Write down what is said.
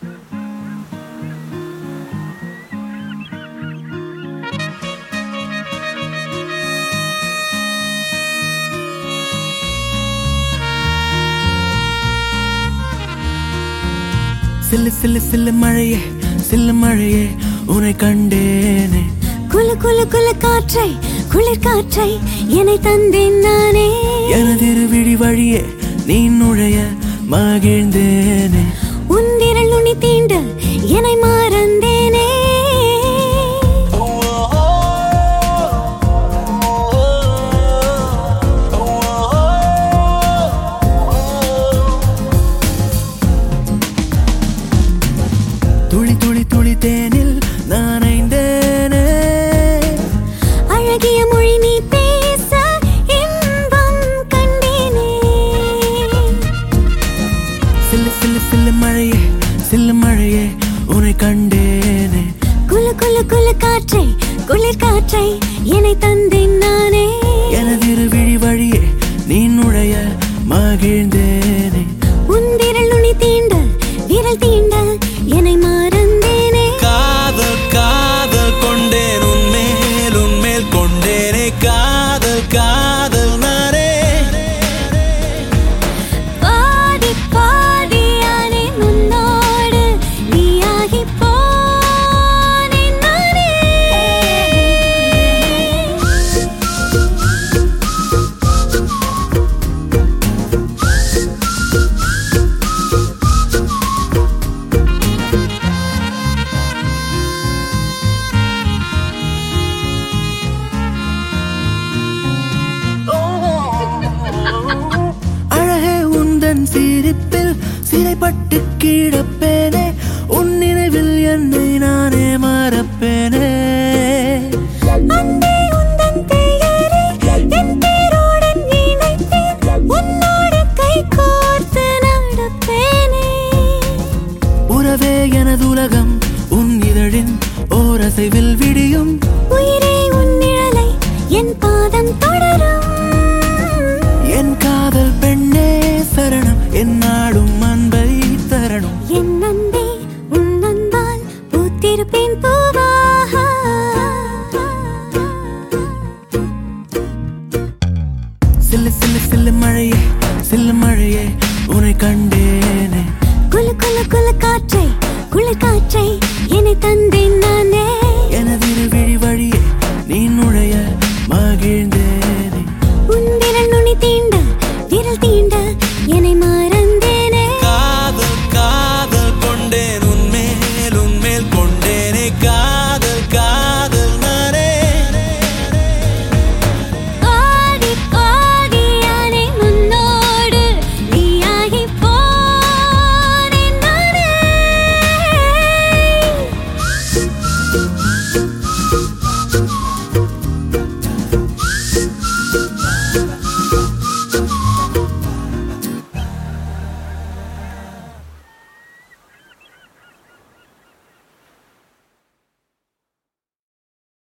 சில்லு சில்லு சில்லு மழையே சில்லு மழையே உன்னை கண்டேனே குலு குலு குலு காற்றை குளிர் காற்றை என்னை தந்தேன் நானே எனதிரு விழி வழியே நீ நுழைய மகிழ்ந்தேனே உந்திரள் நுனி தீண்டு என்னை மறந்தேனே துளி துளி துளி தேனில் நனைந்தேனே அழகிய மொழி நீ பேச இன்பம் கண்டேனே சில்லு சில்லு சில்லு மழையே சில்லு மழையே உன்னை கண்டேனே குலு குலு குலு காற்றை குளிர் காற்றை என்னை தந்தேன் நானே எனதிரு விழி வழியே நீ நுழைய மகிழ்ந்தேனே உந்திரள் நுனி தீண்டு விரல் தீண்ட என்னை மறந்தேனே காதல் காதல் கொண்டேன் உன்மேல் உன்மேல் கொண்டேனே காதல் காதல் நானே பாடி பாடியானே உன்னோடு நீயாகி போனேன் நானே அழகே உந்தன் சிரிப்பில் சிறைப்பட்டு கிடப்பேனே உன் நினைவில் என்னை நானே மறப்பேனே அன்பே உந்தன் பெயரை என் பேருடன் இணைத்தேன் உன்னோடு கை கோர்த்து நடப்பேனே உறவே எனது உலகம் உன் இதழின் ஓரசைவில் விடியும் உயிரே உன் நிழலை என் பாதம் தொடரும் என் காதல் பெண்ணே சரணம் என் நாடும் அன்பை தரணும் என் அன்பே உன் அன்பால் பூத்திருப்பேன் பூவாக சில்லு சில்லு சில்லு மழையே சில்லு மழையே உன்னை கண்டேனே குலு குலு குலு காற்றை குளிர் காற்றை என்னை தந்தேன் நானே